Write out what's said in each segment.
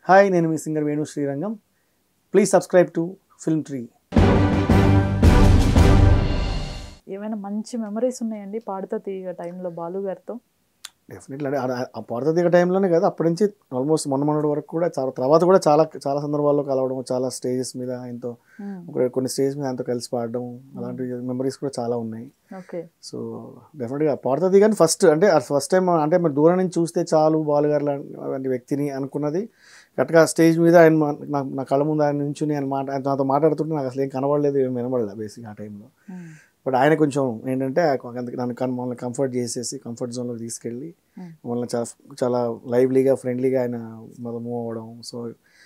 Hi నేను మీ singer Venu Srirangam please subscribe to film tree ఏమైనా మంచి మెమరీస్ ఉన్నాయండి పాడుతా తీగ టైంలో బాలు గారితో డెఫినెట్లీ అంటే ఆ- ఆ పొరత దిగ టైంలోనే కదా అప్పటి నుంచి ఆల్మోస్ట్ మొన్న మొన్నటి వరకు కూడా చాలా తర్వాత కూడా చాలా చాలా సందర్భాల్లో కలవడం చాలా స్టేజెస్ మీద ఆయనతో మ్మ్. ఒక- కొన్ని స్టేజ్ మీద ఆయనతో కలిసి పాడడం అలాంటి మెమరీస్ కూడా చాలా ఉన్నాయి ఓకే సో డెఫినెట్గా పొరత దిగాని ఫస్ట్ అంటే ఫస్ట్ టైం అంటే మరి దూరం నుంచి చూస్తే చాలు బాలు గారు లాంటి వ్యక్తిని అనుకున్నది కరెక్ట్గా స్టేజ్ మీద ఆయన మా- నా నా కళ్ళ ముందు ఆయన నుంచి ఆయన మాట ఆయన నాతో మాట్లాడుతుంటే నాకు అసలు ఏం కనబడలేదు ఏం వినబడలేదు బేసిక్ ఆ టైంలో మ్మ్. బట్ ఆయన కొంచెం ఏంటంటే అందుకే నన్ను కన్- మమ్మల్ని కంఫర్ట్ చేసేసి కంఫర్ట్ జోన్లోకి తీసుకెళ్ళి Hmm. మమ్మల్ని చాలా చాలా లైవ్లీగా ఫ్రెండ్లీగా ఆయన మొదలు మూవ్ అవ్వడం సో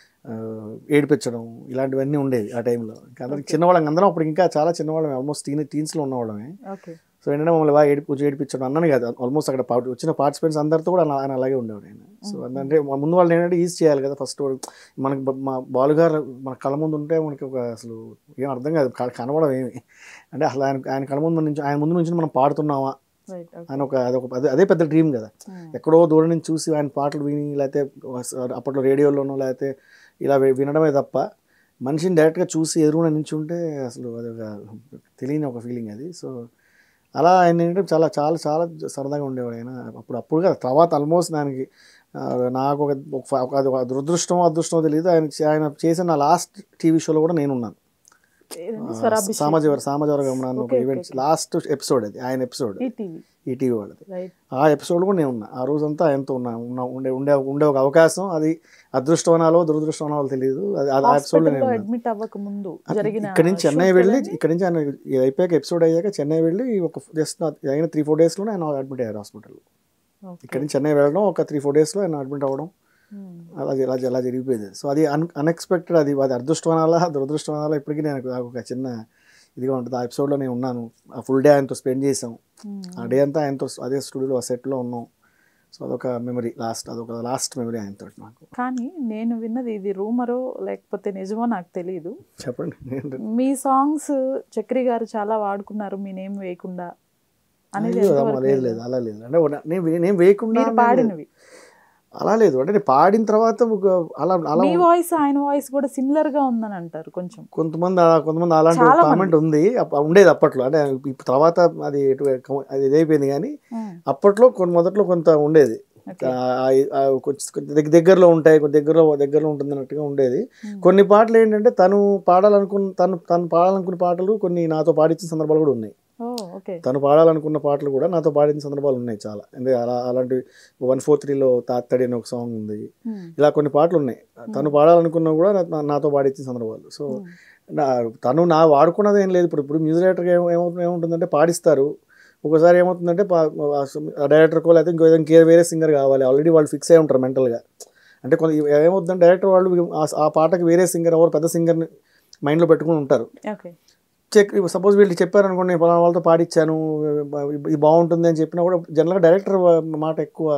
ఏడిపించడం ఇలాంటివన్నీ ఉండేది ఆ టైంలో ఇంకా అందరికి చిన్నవాళ్ళం అందరం అప్పుడు ఇంకా చాలా చిన్నవాళ్ళమే ఆల్మోస్ట్ టీన్ టీన్స్లో ఉన్నవాళ్ళమే ఓకే సో ఏంటంటే మమ్మల్ని బాగా ఏడిపి కొంచెం ఏడిపించడం అన్నాను కాదు ఆల్మోస్ట్ అక్కడ పాటు వచ్చిన పార్టిసిపెంట్స్ అందరితో కూడా అలా- ఆయన అలాగే ఉండేవాడు ఆయన సో అంటే మన ముందు వాళ్ళు ఏంటంటే ఈజ్ చేయాలి కదా ఫస్ట్ మనకి బ- మా బాలుగారు మన కళ్ళ ముందు ఉంటే మనకి ఒక అసలు ఏం అర్థం కాదు క- కనబడం ఏమి అంటే అసలు ఆయన ఆయన కళ్ళ ముందు నుంచి ఆయన ముందు నుంచి మనం పాడుతున్నామా రైట్ ఓకే అని ఒక అదొక అదే అదే పెద్ద డ్రీమ్ కదా మ్మ్. ఎక్కడో దూరం నుంచి చూసి ఆయన పాటలు విని లేకపోతే అప్పట్లో రేడియోలోనో లేకపోతే ఇలా వి- వినడమే తప్ప మనిషిని డైరెక్ట్గా చూసి ఎదురుగా నించుంటే అసలు అది ఒక తెలియని ఒక ఫీలింగ్ అది సో అలా ఆయన ఏంటంటే చాలా చాలా చాలా సరదాగా ఉండేవాడు ఆయన అప్పుడు అప్పుడు కదా తర్వాత ఆల్మోస్ట్ దానికి ఆ, నాకు ఒక ఒక- ఒక అది ఒక దురదృష్టమో అదృష్టమో తెలియదు ఆయన చే- ఆయన చేసిన నా లాస్ట్ టీవీ షోలో కూడా నేను ఉన్నాను ఏదండి? స్వరాభిషేకం. సామాజిక సామాజిక గమనాన్ని ఒక Okay, okay, event okay. Last episode అది ఆయన ఎపిసోడ్ ఈటీవీ ఈ టీవీ వాళ్ళది రైట్ ఆ ఎపిసోడ్ కూడా నేను ఉన్నా ఆ రోజంతా ఆయనతో ఉన్నా ఉన్నా ఉండే ఉండే ఉండే ఒక అవకాశం అది అదృష్టం అనాలో దురదృష్టం అనాలో తెలియదు అది ఆ ఎపిసోడ్లో నేను హాస్పిటల్లో ఉన్నా అడ్మిట్ అవ్వక ముందు జరిగిన ఇక్కడ నుంచి చెన్నై shoot వెళ్ళి కదండి? ఇక్కడ నుంచి ఆయన ఇది అయిపోయాక ఎపిసోడ్ అయ్యాక చెన్నై వెళ్ళి ఒక జస్ట్ అయిన త్రీ ఫోర్ డేస్లోనే ఆయన అడ్మిట్ అయ్యారు హాస్పిటల్ ఓకే. ఇక్కడ నుంచి చెన్నై వెళ్ళడం ఒక త్రీ ఫోర్ డేస్లో ఆయన అడ్మిట్ అవ్వడం మ్మ్. అలా అలా అలా జరిగిపోయేది సో అది అన్ అన్ఎక్స్పెక్టెడ్ అది అది అదృష్టం అనాలా దురదృష్టం అనాలా ఇప్పటికీ నేను నాకు ఒక చిన్న ఇదిగా ఉంటుంది ఆ ఎపిసోడ్లో నేను ఉన్నాను ఆ ఫుల్ డే ఆయనతో స్పెండ్ చేసాం మ్మ్. ఆ డే అంతా ఆయనతో అదే స్టూడియోలో ఆ సెట్లో ఉన్నాం సో అదొక మెమరీ లాస్ట్ అదొక లాస్ట్ మెమరీ ఆయనతో నాకు కానీ నేను విన్నది ఇది రూమరో లేకపోతే నిజమో నాకు తెలియదు చెప్పండి ఏంటి? మీ సాంగ్స్ చక్రి గారు చాలా వాడుకున్నారు మీ నేమ్ వేయకుండా అనేది అయ్యో, ఎంతవరకు అమ్మా, లేదు లేదు అలా లేదు అంటే ఒక- నేను వే- నేను వేయకుండా మీరు నేను- పాడినవి అలా లేదు అంటే నేను పాడిన తర్వాత ఒక అలా అలా మీ వాయిస్ ఆయన వాయిస్ కూడా సిమిలర్ గా ఉందని అంటారు కొంచెం కొంతమంది అలా- కొంతమంది అలాంటి చాలా కామెంట్ ఉంది అప్ప- ఉండేది అప్పట్లో అంటే ఇప్పుడు తర్వాత అది ఎటు- అది ఇదైపోయింది కానీ మ్మ్. అప్పట్లో కొన్ని మొదట్లో కొంత ఉండేది ఓకే. ఆ- ఆ- ఆ కొంచెం కొంచెం దగ్గ- దగ్గరలో ఉంటాయి కొంచెం దగ్గరలో దగ్గరలో ఉంటుంది అన్నట్టుగా ఉండేది మ్మ్. కొన్ని పాటలు ఏంటంటే తను పాడాలనుకున్న తను తను పాడాలనుకున్న పాటలు కొన్ని నాతో పాడించిన సందర్భాలు కూడా ఉన్నాయి ఓ ఓకే తను పాడాలనుకున్న పాటలు కూడా నాతో పాడిన సందర్భాలు ఉన్నాయి చాలా అంటే అలా అలాంటి వన్ ఫోర్ త్రీలో తాత్తడి అని ఒక సాంగ్ ఉంది మ్మ్. ఇలా కొన్ని పాటలు ఉన్నాయి తను పాడాలనుకున్నా కూడా నా- నాతో పాడించిన సందర్భాలు సో మ్మ్. నా తను నా వాడుకున్నది ఏం లేదు ఇప్పుడు ఇప్పుడు మ్యూజిక్ డైరెక్టర్గా ఏమో ఏమవుతుంది ఏముంటుందంటే పాడిస్తారు ఒకసారి ఏమవుతుందంటే డైరెక్టర్కో లేకపోతే ఇంకో ఇంకే వేరే సింగర్ కావాలి ఆల్రెడీ వాళ్ళు ఫిక్స్ అయి ఉంటారు మెంటల్గా అంటే కొంత ఏమవుతుందంటే డైరెక్టర్ వాళ్ళు ఆ- ఆ పాటకి వేరే సింగర్ ఎవరు పెద్ద సింగర్ని మైండ్లో పెట్టుకుని ఉంటారు ఓకే చెక్ సపోజ్ వీళ్ళు చెప్పారనుకోండి నేను పలానా వాళ్ళతో పాడిచ్చాను ఇది బాగుంటుంది అని చెప్పినా కూడా జనరల్గా డైరెక్టర్ మాట ఎక్కువ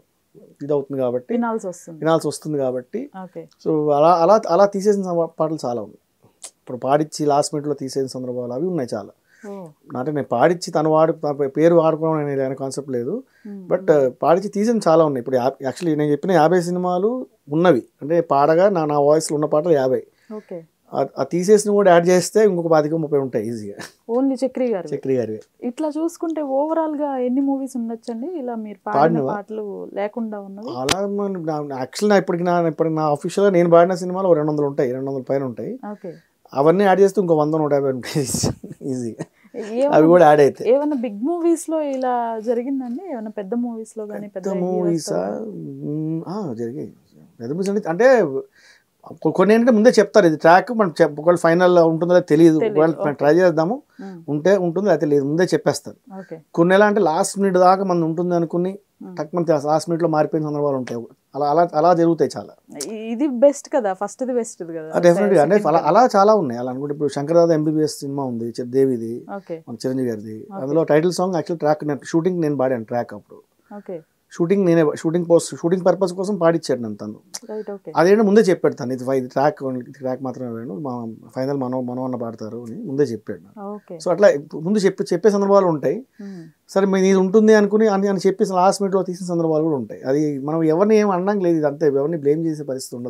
ఇది అవుతుంది కాబట్టి వినాల్సి వస్తుంది వినాల్సి వస్తుంది కాబట్టి ఓకే సో అలా అలా అలా తీసేసిన సం- పాటలు చాలా ఉన్నాయి ఇప్పుడు పాడిచ్చి లాస్ట్ మినిట్లో తీసేసిన సందర్భాలు అవి ఉన్నాయి చాలా ఓ అంటే నేను పాడిచ్చి తను వాడు తన పేరు వాడుకోవడం అనే కాన్సెప్ట్ లేదు మ్మ్. బట్ పాడిచ్చి తీసిన చాలా ఉన్నాయి ఇప్పుడు యాక్చువల్లీ నేను చెప్పిన యాభై సినిమాలు ఉన్నవి అంటే పాడగా నా నా వాయిస్లో ఉన్న పాటలు యాభై ఓకే ఆ- ఆ తీసేసిన కూడా యాడ్ చేస్తే ఇంకొక పాతిక ముప్పై ఉంటాయి ఈజీగా ఓన్లీ చక్రి గారు చక్రి గారి ఇట్లా చూసుకుంటే ఓవరాల్ గా ఎన్ని మూవీస్ ఉండొచ్చండి ఇలా మీరు పాడిన పాడినవా? పాటలు లేకుండా ఉన్నవి అలా యాక్చువల్ నా ఇప్పటికి నా ఇప్పటికి నా అఫీషియల్గా నేను పాడిన సినిమాలు ఓ రెండు వందలు ఉంటాయి రెండు వందల పైన ఉంటాయి ఓకే అవన్నీ యాడ్ చేస్తే ఇంకో వంద నూట యాభై ఉంటాయి ఈజీగా ఏమన్నా- అవి కూడా యాడ్ అవుతాయి ఏమన్నా బిగ్ మూవీస్ లో ఇలా జరిగిందండి ఏమన్నా పెద్ద మూవీస్ లో కానీ పెద్ద పెద్ద heroes తో మూవీసా గానీ? జరిగాయి పెద్ద మూవీస్ అంటే అంటే కొ- కొన్ని ఏంటంటే ముందే చెప్తారు ఇది ట్రాక్ మనం చెప్ ఒకవేళ ఫైనల్ ఉంటుందో లేదో తెలియదు తెలీదు, ఒకవేళ okay. ట్రై చేద్దాము మ్మ్. ఉంటే ఉంటుంది అయితే లేదు ముందే చెప్పేస్తారు ఓకే కొన్ని ఎలా అంటే లాస్ట్ మినిట్ దాకా మనం ఉంటుంది అనుకుని మ్మ్. టక్ మన లాస్ట్ మినిట్లో మారిపోయిన సందర్భాలు ఉంటాయి అలా అలా అలా జరుగుతాయి చాలా ఇ- ఇది బెస్ట్ కదా ఫస్ట్ ఇది బెస్ట్ కదా డెఫినెట్గా అంటే అలా అలా చాలా ఉన్నాయి అలా అనుకుంటే ఇప్పుడు శంకరదాద ఎంబీబీఎస్ సినిమా ఉంది చి- దేవిది ఓకే మన చిరంజీవి గారిది అందులో title song actual track shooting నేను పాడాను ట్రాక్ అప్పుడు ఓకే షూటింగ్ నేనే షూటింగ్ పోస్ట్ షూటింగ్ పర్పస్ కోసం పాడిచ్చాడు నన్ను తను రైట్ ఓకే అదేంటో ముందే చెప్పాడు తను ఇది ఇది ట్రాక్ ఇది ట్రాక్ మాత్రమే వేణు మా ఫైనల్ మనో మనో అన్న పాడతారు అని ముందే చెప్పాడు నాకు. ఓకే సో అట్లా ముందు చెప్పి చెప్పే సందర్భాలు ఉంటాయి సరే మీ ఇది ఉంటుంది అనుకుని అని అని చెప్పి లాస్ట్ మినిట్లో తీసిన సందర్భాలు కూడా ఉంటాయి అది మనం ఎవరిని ఏం అనడం లేదు ఇది అంతే ఎవరిని బ్లేమ్ చేసే పరిస్థితి ఉండదు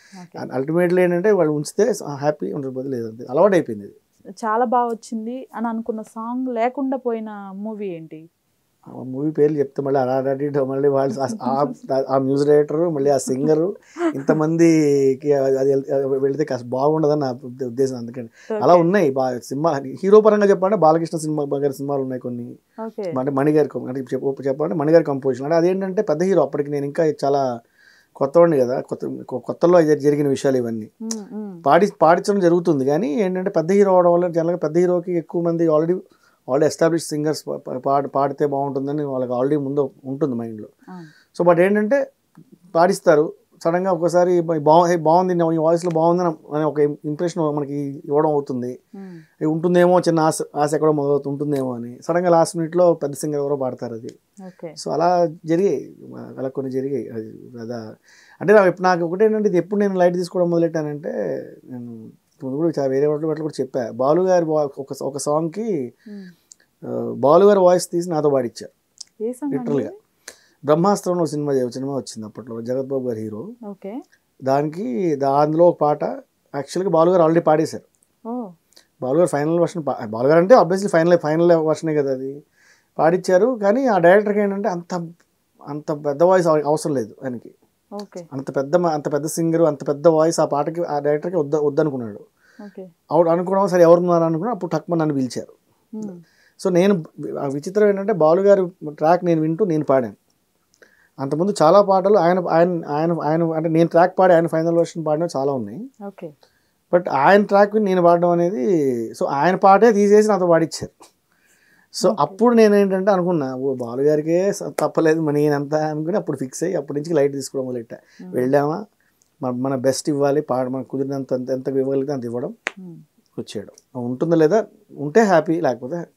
ఓకే అల్టిమేట్లీ ఏంటంటే వాళ్ళు ఉంచితే హ్యాపీ ఉండకపోతే లేదంతే అలవాటు అయిపోయింది ఇది చాలా బాగా వచ్చింది అని అనుకున్న సాంగ్ లేకుండా పోయిన మూవీ ఏంటి ఆ మూవీ పేర్లు చెప్తే మళ్ళీ అడాడి మళ్ళీ వాళ్ళు ఆ- ఆ- ఆ మ్యూజిక్ డైరెక్టర్ మళ్ళీ ఆ సింగరు ఇంతమందికి అది అది వెళ్- వెళితే కాస్త బాగుండదని నా ఉద్దే- ఉద్దేశం అందుకని అలా ఉన్నాయి బాగా సినిమా హీరో పరంగా చెప్పాలంటే బాలకృష్ణ సినిమా గారి సినిమాలు ఉన్నాయి కొన్ని ఓకే అంటే మణిగారి కం- అంటే చెప్ప- చెప్పాలంటే మణిగారి కంపోజిషన్ అంటే అదేంటంటే పెద్ద హీరో అప్పటికి నేను ఇంకా చాలా కొత్తవాడిని కదా కొత్త కొ- కొత్తలో జరి- జరిగిన విషయాలు ఇవన్నీ ఉమ్, ఉమ్. పాడి పాడించడం జరుగుతుంది కానీ ఏంటంటే పెద్ద హీరో అవడం వల్ల జనరల్గా పెద్ద హీరోకి ఎక్కువ మంది ఆల్రెడీ ఆల్రెడీ ఎస్టాబ్లిష్ సింగర్స్ పాడి పాడితే బాగుంటుందని వాళ్ళకి ఆల్రెడీ ముందు ఉంటుంది మైండ్లో అవును. సో బట్ ఏంటంటే పాడిస్తారు సడన్గా ఒకసారి బాగు బాగుంది నా ఈ వాయిస్లో బాగుంది అనే ఒక ఇంప్రెషన్ మనకి ఇవ్వడం అవుతుంది ఉమ్, ఇది ఉంటుందేమో చిన్న ఆశ ఆశ ఎక్కడో మొదలవుతూ ఉంటుందేమో అని సడన్గా లాస్ట్ మినిట్లో పెద్ద సింగర్ ఎవరో పాడతారు అది ఓకే సో అలా జరిగాయి అలా కొన్ని జరిగాయి అది అదా అంటే నాకు ఎప్పుడు- నాకు ఒకటి ఏంటంటే ఇది ఎప్పుడు నేను లైట్ తీసుకోవడం మొదలెట్టానంటే నేను ముందు కూడా చాలా వేరే వాటి వాటిలో కూడా చెప్పా బాలు గారి వా- ఒక ఒక సాంగ్కి ఉమ్. బాలు గారి వాయిస్ తీసి నాతో పాడిచ్చారు ఏ సాంగ్ లిటరల్గా బ్రహ్మాస్త్రం ఒక సినిమా సినిమా వచ్చింది అప్పట్లో జగత్ బాబు గారి హీరో ఓకే దానికి దా- అందులో ఒక పాట యాక్చువల్గా బాలు గారు ఆల్రెడీ పాడేశారు ఓ బాలు గారు ఫైనల్ వర్షన్ బాలు గారు అంటే ఆబ్వియస్లీ ఫైనల్ ఫైనల్ వర్షనే కదా అది పాడిచ్చారు కానీ ఆ డైరెక్టర్కి ఏంటంటే అంత అంత పెద్ద వాయిస్ అవసరం లేదు ఆయనకి ఓకే అంత పెద్ద మ- అంత పెద్ద సింగర్ అంత పెద్ద వాయిస్ ఆ పాటకి ఆ డైరెక్టర్కి వద్ద వద్దనుకున్నాడు ఓకే అవును అనుకోవడం సరే ఎవరున్నారు అనుకున్నా అప్పుడు టక్మన్ నన్ను పిలిచారు ఉమ్, సో నేను ఆ విచిత్రం ఏంటంటే బాలు గారి ట్రాక్ నేను వింటూ నేను పాడాను అంతకుముందు చాలా పాటలు ఆయన ఆయన ఆయన ఆయన అంటే నేను ట్రాక్ పాడి ఆయన ఫైనల్ వర్షన్ పాడినవి చాలా ఉన్నాయి ఓకే బట్ ఆయన ట్రాక్ విని నేను పాడడం అనేది సో ఆయన పాటే తీసేసి నాతో పాడిచ్చారు సో అప్పుడు నేను ఏంటంటే అనుకున్నా ఓ బాలు గారికే స- తప్పలేదు మరి నేనంతా అనుకుని అప్పుడు ఫిక్స్ అయ్యి అప్పటి నుంచి లైట్ తీసుకోవడం మొదలెట్టా వెళ్ళామా మన మన బెస్ట్ ఇవ్వాలి పాడ మనకు కుదిరినంత ఎంత ఎంత ఇవ్వగలిగితే అంత ఇవ్వడం ఉమ్. వచ్చేయడం ఉంటుందా లేదా ఉంటే హ్యాపీ లేకపోతే